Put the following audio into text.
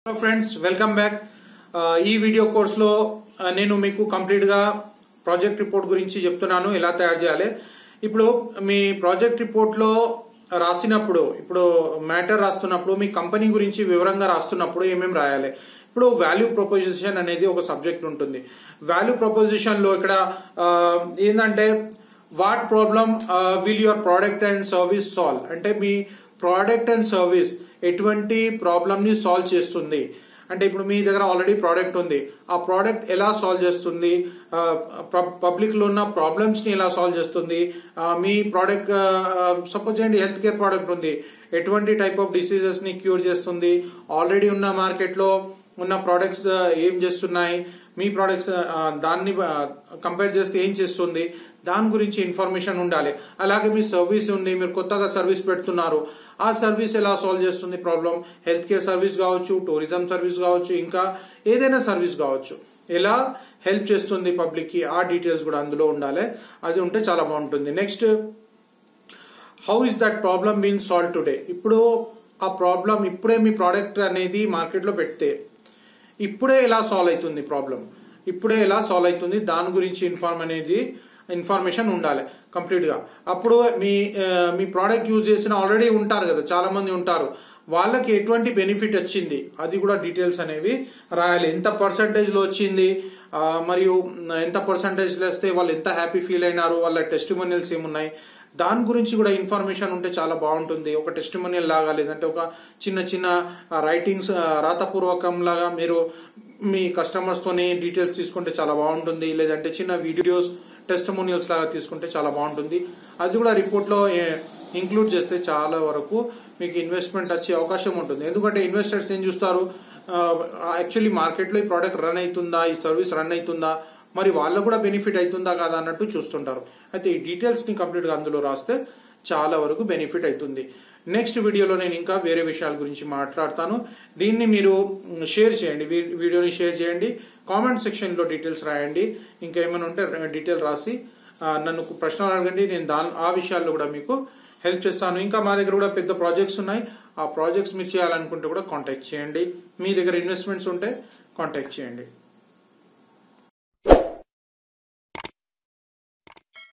hello friends welcome back ఈ video కోర్స్లో ఆ, నేను మీకు కంప్లీట్గా ప్రాజెక్ట్ రిపోర్ట్ గురించి చెప్తున్నాను ఎలా తయారు చేయాలి ఇప్పుడు మీ ప్రాజెక్ట్ రిపోర్ట్లో రాసినప్పుడు ఇప్పుడు మ్యాటర్ రాస్తున్నప్పుడు మీ కంపెనీ గురించి వివరంగా రాస్తున్నప్పుడు ఏమేమి రాయాలి ఇప్పుడు వాల్యూ ప్రపోజిషన్ అనేది ఒక సబ్జెక్ట్ ఉంటుంది వాల్యూ ప్రపోజిషన్లో ఇక్కడ ఆ, ఏంటంటే what problem will your product and service solve అంటే మీ ప్రోడక్ట్ అండ్ సర్వీస్ ఎటువంటి ప్రాబ్లమ్ ని సాల్వ్ చేస్తుంది అంటే ఇప్పుడు మీ దగ్గర ఆల్రెడీ ప్రోడక్ట్ ఉంది ఆ ప్రోడక్ట్ ఎలా సాల్వ్ చేస్తుంది పబ్లిక్ లో ఉన్న ప్రాబ్లమ్స్ ని ఎలా సాల్వ్ చేస్తుంది ఆ, మీ ప్రోడక్ట్ సపోజ్ చేయండి హెల్త్ కేర్ ప్రోడక్ట్ ఉంది ఎటువంటి టైప్ ఆఫ్ డిసీజెస్ ని క్యూర్ చేస్తుంది ఆల్రెడీ ఉన్న మార్కెట్ లో ఉన్న ప్రోడక్ట్స్ ఏం చేస్తున్నాయి మీ ప్రోడక్ట్స్ దాన్ని కంపేర్ చేస్తే ఏం చేస్తుంది దాని గురించి ఇన్ఫర్మేషన్ ఉండాలి అలాగే మీ సర్వీస్ ఉంది మీరు కొత్తగా సర్వీస్ పెడుతున్నారు ఆ సర్వీస్ ఎలా సాల్వ్ చేస్తుంది ప్రాబ్లం హెల్త్ కేర్ సర్వీస్ కావచ్చు టూరిజం సర్వీస్ కావచ్చు ఇంకా ఏదైనా సర్వీస్ కావచ్చు ఎలా హెల్ప్ చేస్తుంది పబ్లిక్ కి ఆ డీటెయిల్స్ కూడా అందులో ఉండాలి అది ఉంటే చాలా బాగుంటుంది next how is that problem been solve today ఇప్పుడు ఆ ప్రాబ్లం ఇప్పుడే మీ ప్రోడక్ట్ అనేది మార్కెట్లో పెడితే ఇప్పుడే ఎలా సాల్వ్ అవుతుంది ప్రాబ్లం ఇప్పుడే ఎలా సాల్వ్ అవుతుంది దాని గురించి ఇన్ఫార్మ్ అనేది ఇన్ఫర్మేషన్ ఉండాలి కంప్లీట్ గా అప్పుడు మీ ఆ, మీ ప్రోడక్ట్ యూజ్ చేసిన ఆల్రెడీ ఉంటారు కదా చాలా మంది ఉంటారు వాళ్ళకి ఎటువంటి బెనిఫిట్ వచ్చింది అది కూడా డీటెయిల్స్ అనేవి రాయాలి ఎంత పర్సంటేజ్ లో వచ్చింది ఆ, మరియు ఎంత పర్సంటేజ్ లో వస్తే వాళ్ళు ఎంత హ్యాపీ ఫీల్ అయినారు వాళ్ళ టెస్టిమోనియల్స్ ఏమున్నాయి దాని గురించి కూడా ఇన్ఫర్మేషన్ ఉంటే చాలా బాగుంటుంది ఒక టెస్టిమోనియల్ లాగా లేదంటే ఒక చిన్న చిన్న రైటింగ్స్ రాతపూర్వకం లాగా మీరు మీ కస్టమర్స్ తోని డీటెయిల్స్ తీసుకుంటే చాలా బాగుంటుంది లేదంటే చిన్న వీడియోస్ టెస్టిమోనియల్స్ లాగా తీసుకుంటే చాలా బాగుంటుంది అది కూడా రిపోర్ట్ లో ఇంక్లూడ్ చేస్తే చాలా వరకు మీకు ఇన్వెస్ట్మెంట్ వచ్చే అవకాశం ఉంటుంది ఎందుకంటే ఇన్వెస్టర్స్ ఏం చూస్తారు యాక్చువల్లీ మార్కెట్లో ఈ ప్రోడక్ట్ రన్ అవుతుందా ఈ సర్వీస్ రన్ అవుతుందా మరి వాళ్ళకు కూడా బెనిఫిట్ అవుతుందా కాదా అన్నట్టు చూస్తుంటారు అయితే ఈ డీటెయిల్స్ ని కంప్లీట్ గా అందులో రాస్తే చాలా వరకు బెనిఫిట్ అవుతుంది నెక్స్ట్ వీడియోలో నేను ఇంకా వేరే విషయాల గురించి మాట్లాడతాను దీన్ని మీరు షేర్ చేయండి వీ- వీడియోని షేర్ చేయండి కామెంట్ సెక్షన్ లో డీటెయిల్స్ రాయండి ఇంకా ఏమైనా ఉంటే డీటెయిల్ రాసి ఆ, నన్ను ప్రశ్నలు అడగండి నేను దాని ఆ విషయాల్లో కూడా మీకు హెల్ప్ చేస్తాను ఇంకా మా దగ్గర కూడా పెద్ద ప్రాజెక్ట్స్ ఉన్నాయి ఆ ప్రాజెక్ట్స్ మీరు చేయాలనుకుంటే కూడా కాంటాక్ట్ చేయండి మీ దగ్గర ఇన్వెస్ట్మెంట్స్ ఉంటే కాంటాక్ట్ చేయండి